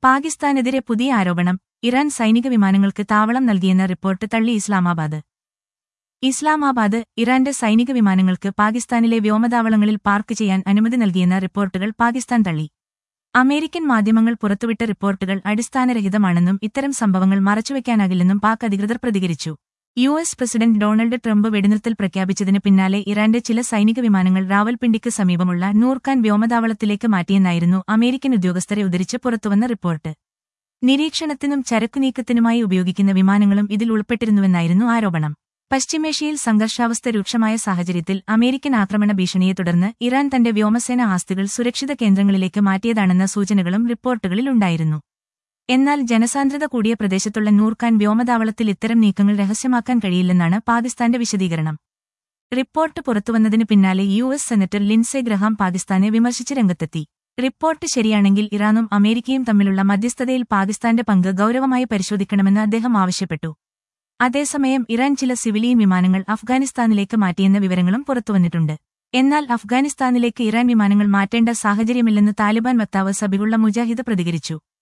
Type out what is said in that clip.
പാകിസ്ഥാനെതിരെ പുതിയ ആരോപണം ഇറാൻ സൈനിക വിമാനങ്ങൾക്ക് താവളം നൽകിയെന്ന റിപ്പോർട്ട് തള്ളി ഇസ്ലാമാബാദ് ഇസ്ലാമാബാദ് ഇറാന്റെ സൈനിക വിമാനങ്ങൾക്ക് പാകിസ്ഥാനിലെ വ്യോമതാവളങ്ങളിൽ പാർക്ക് ചെയ്യാൻ അനുമതി നൽകിയെന്ന റിപ്പോർട്ടുകൾ പാകിസ്ഥാൻ തള്ളി അമേരിക്കൻ മാധ്യമങ്ങൾ പുറത്തുവിട്ട റിപ്പോർട്ടുകൾ അടിസ്ഥാനരഹിതമാണെന്നും ഇത്തരം സംഭവങ്ങൾ മറച്ചുവെക്കാനാകില്ലെന്നും പാക് അധികൃതർ പ്രതികരിച്ചു U S president Donald Trump വെടിനിർത്തൽ പ്രഖ്യാപിച്ചതിന് പിന്നാലെ ഇറാന്റെ ചില സൈനിക വിമാനങ്ങൾ റാവൽപിണ്ടിക്ക് സമീപമുള്ള നൂർഖാൻ വ്യോമതാവളത്തിലേക്ക് മാറ്റിയെന്നായിരുന്നു അമേരിക്കൻ ഉദ്യോഗസ്ഥരെ ഉദ്ധരിച്ച് പുറത്തുവന്ന റിപ്പോർട്ട് നിരീക്ഷണത്തിനും ചരക്കുനീക്കത്തിനുമായി ഉപയോഗിക്കുന്ന വിമാനങ്ങളും ഇതിൽ ഉൾപ്പെട്ടിരുന്നുവെന്നായിരുന്നു ആരോപണം പശ്ചിമേഷ്യയിൽ സംഘർഷാവസ്ഥ രൂക്ഷമായ സാഹചര്യത്തിൽ അമേരിക്കൻ ആക്രമണ ഭീഷണിയെ തുടർന്ന് ഇറാൻ തന്റെ വ്യോമസേന ആസ്തികൾ സുരക്ഷിത കേന്ദ്രങ്ങളിലേക്ക് മാറ്റിയതാണെന്ന സൂചനകളും റിപ്പോർട്ടുകളിലുണ്ടായിരുന്നു എന്നാൽ ജനസാന്ദ്രത കൂടിയ പ്രദേശത്തുള്ള നൂർഖാൻ വ്യോമതാവളത്തിൽ ഇത്തരം നീക്കങ്ങൾ രഹസ്യമാക്കാൻ കഴിയില്ലെന്നാണ് പാകിസ്ഥാന്റെ വിശദീകരണം റിപ്പോർട്ട് പുറത്തുവന്നതിന് പിന്നാലെ U S senator Lindsey Graham പാകിസ്ഥാനെ വിമർശിച്ച് രംഗത്തെത്തി റിപ്പോർട്ട് ശരിയാണെങ്കിൽ ഇറാനും അമേരിക്കയും തമ്മിലുള്ള മധ്യസ്ഥതയിൽ പാകിസ്ഥാന്റെ പങ്ക് ഗൌരവമായി പരിശോധിക്കണമെന്ന് അദ്ദേഹം ആവശ്യപ്പെട്ടു അതേസമയം ഇറാൻ ചില സിവിലിയൻ വിമാനങ്ങൾ അഫ്ഗാനിസ്ഥാനിലേക്ക് മാറ്റിയെന്ന വിവരങ്ങളും പുറത്തുവന്നിട്ടുണ്ട് എന്നാൽ അഫ്ഗാനിസ്ഥാനിലേക്ക് ഇറാൻ വിമാനങ്ങൾ മാറ്റേണ്ട സാഹചര്യമില്ലെന്ന് താലിബാൻ വക്താവ് സബിഹുള്ള മുജാഹിദ് പ്രതികരിച്ചു